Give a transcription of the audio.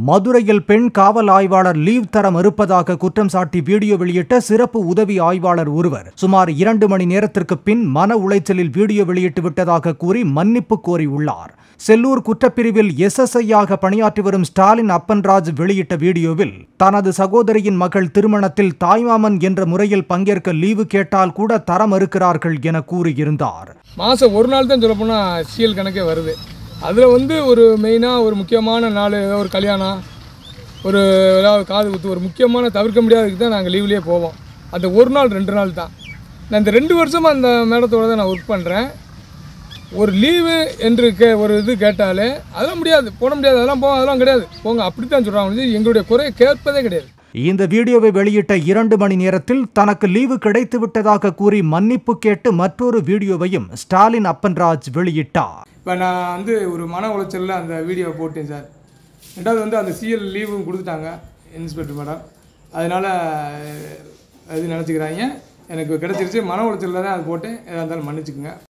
மதுரையில் பெண் காவல் ஆய்வாளர் லீவ் தர மறுப்பதாக குற்றம் சாட்டி வீடியோ வெளியிட்ட சிறப்பு உதவி ஆய்வாளர் ஒருவர் சுமார் இரண்டு மணி நேரத்திற்கு பின் மன உளைச்சலில் வீடியோ வெளியிட்டு விட்டதாக கூறி மன்னிப்பு கோரியுள்ளார் செல்லூர் குற்றப்பிரிவில் எஸ்எஸ்ஐயாக பணியாற்றி வரும் ஸ்டாலின் அப்பன்ராஜ் வெளியிட்ட வீடியோவில் தனது சகோதரியின் மகள் திருமணத்தில் தாய்மாமன் என்ற முறையில் பங்கேற்க லீவு கேட்டால் கூட தர மறுக்கிறார்கள் என கூறியிருந்தார் மாதம் ஒரு நாள் தான் சொல்லப்போனால் சிஎல் கணக்கே வருது அதில் வந்து ஒரு மெயினாக ஒரு முக்கியமான நாள் ஏதோ ஒரு கல்யாணம் ஒரு ஏதாவது காது குத்து ஒரு முக்கியமான தவிர்க்க முடியாததுக்கு தான் நாங்கள் லீவ்லேயே போவோம் அந்த ஒரு நாள் ரெண்டு நாள் தான் நான் இந்த ரெண்டு வருஷமாக அந்த மேடத்தோட தான் நான் ஒர்க் பண்ணுறேன் ஒரு லீவு என்று கே ஒரு இது கேட்டாலே அதெல்லாம் முடியாது போட முடியாது அதெல்லாம் போக அதெல்லாம் கிடையாது போங்க அப்படி தான் சொல்கிறாங்க எங்களுடைய குறையை கேட்பதே கிடையாது இந்த வீடியோவை வெளியிட்ட இரண்டு மணி நேரத்தில் தனக்கு லீவு கிடைத்து விட்டதாக கூறி மன்னிப்பு கேட்டு மற்றொரு வீடியோவையும் ஸ்டாலின் அப்பன்ராஜ் வெளியிட்டார் இப்போ நான் வந்து ஒரு மன உளைச்சலில் அந்த வீடியோவை போட்டேன் சார் ரெண்டாவது வந்து அந்த சிஎல் லீவும் கொடுத்துட்டாங்க இன்ஸ்பெக்டர் மேடம் அதனால் இது நினச்சிக்கிறாங்க எனக்கு கிடச்சிருச்சு மன உளைச்சலில் தான் அது போட்டேன் எதாக இருந்தாலும் மன்னிச்சுக்குங்க